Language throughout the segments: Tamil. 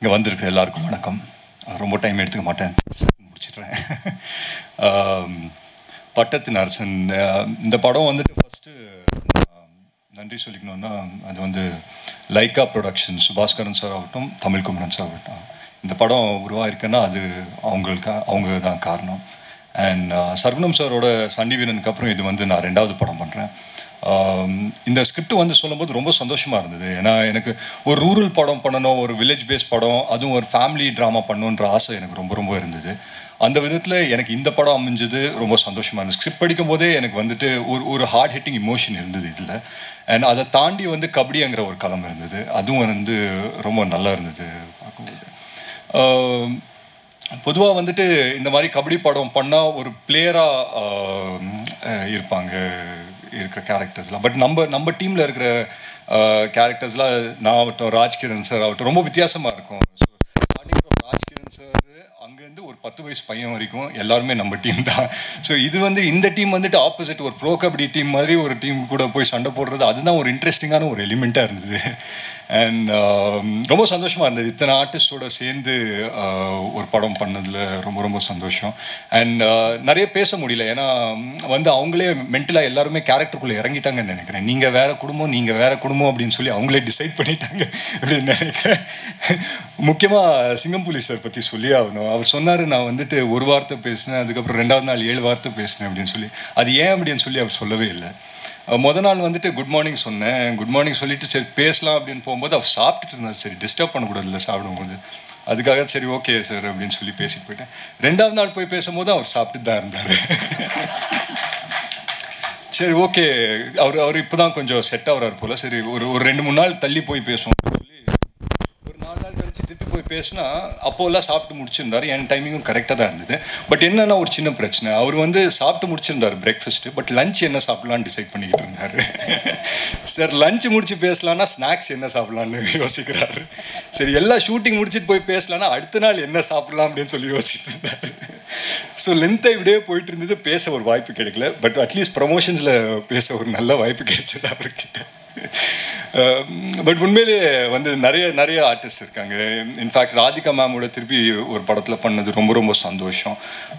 இங்கே வந்திருக்க எல்லாருக்கும் வணக்கம் ரொம்ப டைம் எடுத்துக்க மாட்டேன் முடிச்சிடுறேன் ஆம், பட்டத்தின் அரசன் அஹ், இந்த படம் வந்துட்டு ஃபஸ்ட்டு நன்றி சொல்லிக்கணும்னா அது வந்து லைக்கா ப்ரொடக்ஷன் சுபாஸ்கரன் சார் ஆகட்டும் தமிழ் குமரன் சார் ஆகட்டும் இந்த படம் உருவாயிருக்குன்னா அது அவங்களுக்கு அவங்க தான் காரணம் அண்ட் சர்குணம் சாரோட சண்டி வீரனுக்கு அப்புறம் இது வந்து நான் ரெண்டாவது படம் பண்ணுறேன் இந்த ஸ்கிரிப்ட் வந்து சொல்லும்போது ரொம்ப சந்தோஷமாக இருந்தது ஏன்னா எனக்கு ஒரு ரூரல் படம் பண்ணணும் ஒரு வில்லேஜ் பேஸ் படம் அதுவும் ஒரு ஃபேமிலி ட்ராமா பண்ணணுன்ற ஆசை எனக்கு ரொம்ப ரொம்ப இருந்தது அந்த விதத்தில் எனக்கு இந்த படம் அமைஞ்சது ரொம்ப சந்தோஷமாக இருந்தது ஸ்கிரிப்ட் படிக்கும் போதே எனக்கு வந்துட்டு ஒரு ஒரு ஹார்ட் ஹிட்டிங் இமோஷன் இருந்தது இதில் அண்ட் அதை தாண்டி வந்து கபடிங்கிற ஒரு களம் இருந்தது அதுவும் வந்து ரொம்ப நல்லா இருந்தது பார்க்கும்போது பொதுவாக வந்துட்டு இந்த மாதிரி கபடி படம் பண்ணால் ஒரு பிளேயராக இருப்பாங்க இருக்கிற கேரக்டர்ஸ்லாம் பட் நம்ம நம்ம டீமில் இருக்கிற கேரக்டர்ஸ்லாம் நான் ஆகட்டும் ராஜ்கிரண் சார் ஆகட்டும் ரொம்ப வித்தியாசமாக இருக்கும் so starting from Rajkiran sir அங்கேருந்து ஒரு பத்து வயசு பையன் வரைக்கும் எல்லாருமே நம்ம டீம் தான் ஸோ இது வந்து இந்த டீம் வந்துட்டு ஆப்போசிட் ஒரு ப்ரோ கபடி டீம் மாதிரி ஒரு டீம் கூட போய் சண்டை போடுறது அதுதான் ஒரு இன்ட்ரெஸ்டிங்கான ஒரு எலிமெண்ட்டாக இருந்தது அண்ட் ரொம்ப சந்தோஷமாக இருந்தது இத்தனை ஆர்டிஸ்டோட சேர்ந்து uh, ஒரு படம் பண்ணதில் ரொம்ப ரொம்ப சந்தோஷம் அண்ட் நிறைய பேச முடியல ஏன்னா ம், வந்து அவங்களே மென்டலாக எல்லாருமே கேரக்டருக்குள்ளே இறங்கிட்டாங்கன்னு நினைக்கிறேன் நீங்கள் வேற குடும்பம் நீங்கள் வேற குடும்பம் அப்படின்னு சொல்லி அவங்களே டிசைட் பண்ணிட்டாங்க அப்படின்னு நினைக்கிறேன் முக்கியமாக சிங்கம்புலி சார் பற்றி சொல்லி ஆகணும் அவர் சொன்னார் நான் வந்துட்டு ஒரு வார்த்தை பேசினேன் அதுக்கப்புறம் ரெண்டாவது நாள் ஏழு வார்த்தை பேசினேன் அப்படின்னு சொல்லி அது ஏன் அப்படின்னு சொல்லி அவர் சொல்லவே இல்லை அஹ் முத நாள் வந்துட்டு குட் மார்னிங் சொன்னேன் குட் மார்னிங் சொல்லிட்டு சரி பேசலாம் அப்படின்னு போகும்போது அவர் சாப்பிட்டுட்டு இருந்தார் சரி டிஸ்டர்ப் பண்ணக்கூடாதுல்ல சாப்பிடும்போது அதுக்காக சரி ஓகே சார் அப்படின்னு சொல்லி பேசிட்டு போயிட்டேன் ரெண்டாவது நாள் போய் பேசும்போது அவர் சாப்பிட்டு தான் இருந்தார் சரி ஓகே அவர் அவர் இப்போ தான் கொஞ்சம் செட் ஆகுறாரு போல் சரி ஒரு ஒரு ரெண்டு மூணு நாள் தள்ளி போய் பேசுவோம் அப்படின்னு சொல்லி ஒரு நாலு நாள் கழிச்சு திருப்பி போய் பேசினா அப்போல்லாம் சாப்பிட்டு முடிச்சிருந்தாரு என் டைமிங்கும் கரெக்டாக தான் இருந்தது பட் என்னன்னா ஒரு சின்ன பிரச்சனை அவர் வந்து சாப்பிட்டு முடிச்சிருந்தாரு பிரேக்ஃபாஸ்ட்டு பட் லஞ்ச் என்ன சாப்பிடலாம்னு டிசைட் பண்ணிக்கிட்டு இருந்தாரு சார் லஞ்ச் முடிச்சு பேசலாம்னா ஸ்நாக்ஸ் என்ன சாப்பிடலாம்னு யோசிக்கிறாரு சரி எல்லா ஷூட்டிங் முடிச்சுட்டு போய் பேசலாம்னா அடுத்த நாள் என்ன சாப்பிடலாம் அப்படின்னு சொல்லி யோசிச்சுட்டு இருந்தாரு ஸோ லென்த்தை இப்படியே போயிட்டு இருந்தது பேச ஒரு வாய்ப்பு கிடைக்கல பட் அட்லீஸ்ட் ப்ரமோஷன்ஸில் பேச ஒரு நல்ல வாய்ப்பு கிடைச்சது அவர்கிட்ட பட் உண்மையிலே வந்து நிறைய நிறைய ஆர்டிஸ்ட் இருக்காங்க இன்ஃபேக்ட் ராதிகா மேமோட திருப்பி ஒரு படத்தில் பண்ணது ரொம்ப ரொம்ப சந்தோஷம்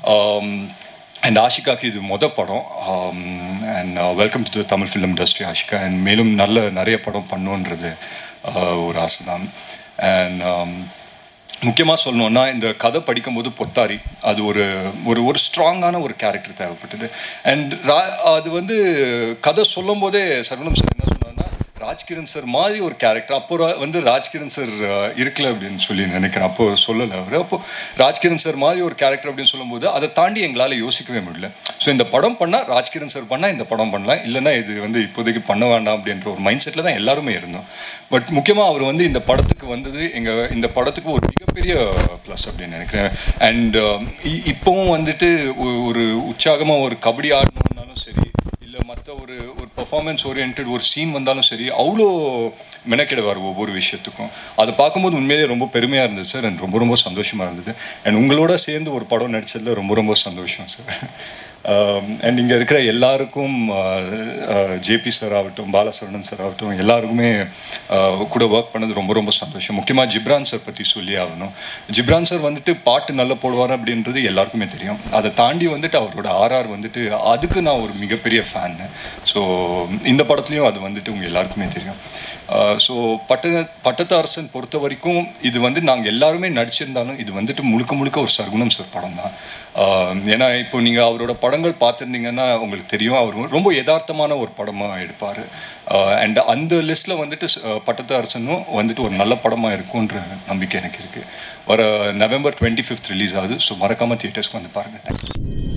அண்ட் ஆஷிகாக்கு இது மொத படம் and welcome to Tamil film industry Ashika and மேலும் நல்ல நிறைய படம் பண்ணுன்றது uh, ஒரு ஆசை தான் அண்ட் முக்கியமாக சொல்லணும்னா இந்த கதை படிக்கும்போது பொத்தாரி அது ஒரு ஒரு ஒரு ஸ்ட்ராங்கான ஒரு கேரக்டர் தேவைப்பட்டது அண்ட் ரா அது வந்து கதை சொல்லும் போதே சரவணம் சார் என்ன சொன்னார்னா ராஜ்கிரண் சார் மாதிரி ஒரு கேரக்டர் அப்போ ரா- வந்து ராஜ்கிரண் சார் அஹ், இருக்கல அப்படின்னு சொல்லி நினைக்கிறேன் அப்போ சொல்லலை அவர் அப்போ ராஜ்கிரண் சார் மாதிரி ஒரு கேரக்டர் அப்படின்னு சொல்லும்போது அதை தாண்டி எங்களால் யோசிக்கவே முடியல ஸோ இந்த படம் பண்ணால் ராஜ்கிரண் சார் பண்ணால் இந்த படம் பண்ணலாம் இல்லைன்னா இது வந்து இப்போதைக்கு பண்ண வேண்டாம் அப்படின்ற ஒரு மைண்ட் செட்டில் தான் எல்லாருமே இருந்தோம் பட் முக்கியமாக அவர் வந்து இந்த படத்துக்கு வந்தது எங்கள் இந்த படத்துக்கு ஒரு மிகப்பெரிய ப்ளஸ் அப்படின்னு நினைக்கிறேன் அண்ட் இப்போவும் வந்துட்டு ஒ- ஒரு உற்சாகமாக ஒரு கபடி ஆடணுன்னாலும் சரி இல்லை மற்ற ஒரு ஒரு பர்ஃபார்மன்ஸ் ஓரியன்ட் ஒரு சீன் வந்தாலும் சரி அவ்வளோ மெனக்கிடுவார் ஒவ்வொரு விஷயத்துக்கும் அதை பார்க்கும்போது உண்மையிலேயே ரொம்ப பெருமையாக இருந்தது சார் அண்ட் ரொம்ப ரொம்ப சந்தோஷமாக இருந்தது அண்ட் உங்களோட சேர்ந்து ஒரு படம் நடிச்சதுல ரொம்ப ரொம்ப சந்தோஷம் சார் அண்ட் இங்கே இருக்கிற எல்லாருக்கும் ஜேபி சார் ஆகட்டும் பாலசரவணன் சார் ஆகட்டும் எல்லாருக்குமே uh, கூட ஒர்க் பண்ணது ரொம்ப ரொம்ப சந்தோஷம் முக்கியமாக ஜிப்ரான் சார் பற்றி சொல்லி ஆகணும் ஜிப்ரான் சார் வந்துட்டு பாட்டு நல்லா போடுவார் அப்படின்றது எல்லாருக்குமே தெரியும் அதை தாண்டி வந்துட்டு அவரோட ஆர்ஆர் வந்துட்டு அதுக்கு நான் ஒரு மிகப்பெரிய ஃபேன்னு ஸோ இந்த படத்துலையும் அது வந்துட்டு உங்கள் எல்லாருக்குமே தெரியும் ஸோ பட்ட பட்டத்து அரசன் பொறுத்த வரைக்கும் இது வந்து நாங்கள் எல்லாருமே நடிச்சிருந்தாலும் இது வந்துட்டு முழுக்க முழுக்க ஒரு சர்க்குணம் சார் படம் தான் ஆஹ் ஏன்னா இப்போ நீங்கள் அவரோட படங்கள் பார்த்துருந்தீங்கன்னா உங்களுக்கு தெரியும் அவர் ரொம்ப யதார்த்தமான ஒரு படமாக எடுப்பார் அண்ட் அந்த லிஸ்ட்டில் வந்துட்டு ச- பட்டத்து அரசனும் வந்துட்டு ஒரு நல்ல படமாக இருக்கும்ன்ற நம்பிக்கை எனக்கு இருக்குது வர நவம்பர் டுவெண்ட்டி ஃபிஃப்த் ரிலீஸ் ஆகுது ஸோ மறக்காமல் தியேட்டர்ஸ்க்கு வந்து பாருங்கள் தேங்க்யூ